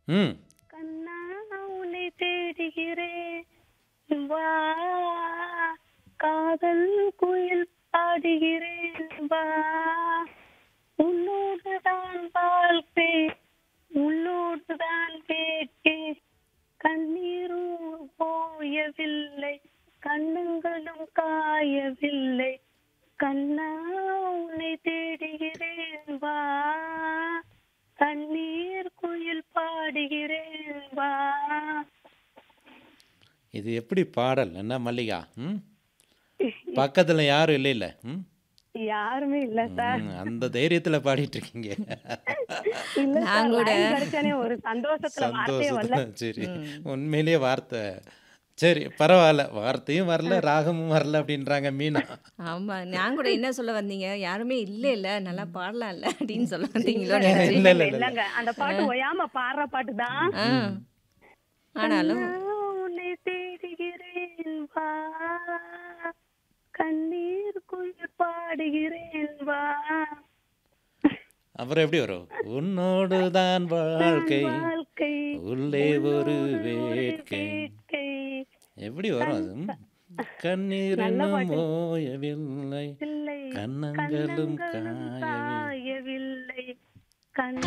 ம் கண்ணா உன்னை தேடுகிறேன் வா காதல் குயில் பாடுகிறேன் வா உன்னோடுதான் வாழ்க்கை உன்னோடுதான் கேட்கே கண்ணீரும் போயவில்லை கண்ணுங்களும் காயவில்லை கண்ணா உன்னை தேடுகிறேன் வா கண்ணீர் குயில் பாடுகிறேன் வா இது எப்படி பாடல் என்ன மல்லிகா ம் பக்கத்தில் யாரும் இல்லை இல்லை ம் யாருமே இல்ல சார் ம், அந்த தைரியத்தில் பாடிட்டு இருக்கீங்க இல்ல நான் சார் கூட- line கிடைச்சானே ஒரு சந்தோஷத்துல வார்த்தையே வரல சந்தோஷத்துல சரி உண்மையிலேயே வார்த்தை சரி பரவாயில்ல வார்த்தையும் வரல ராகமும் வரல அப்படின்றாங்க மீனா ஆமா நான் கூட என்ன சொல்ல வந்தீங்க யாருமே இல்ல இல்ல நல்லா பாடலாம்ல அப்படின்னு சொல்ல வந்தீங்களோ இல்ல, நினைச்சேன். இல்ல, இல்ல. இல்லங்க அந்த பாட்டு ஓயாம பாடுற பாட்டு தான் ஆ. ஆனாலும் உன்னை தேடுகிறேன் வா கண்ணீர் குயில் பாடுகிறேன் வா அப்புறம் எப்படி வரும் உன்னோடு தான் வாழ்க்கை வாழ்க்கை உள்ளே ஒரு வேட்கை வேட்கை எப்படி வரும் அது ம்? கண்ணீர் இன்னும் ஓயவில்லை இல்லை கண்ணங்களும் கண்ணங்களும் காயவில்லை காயவில்லை கண்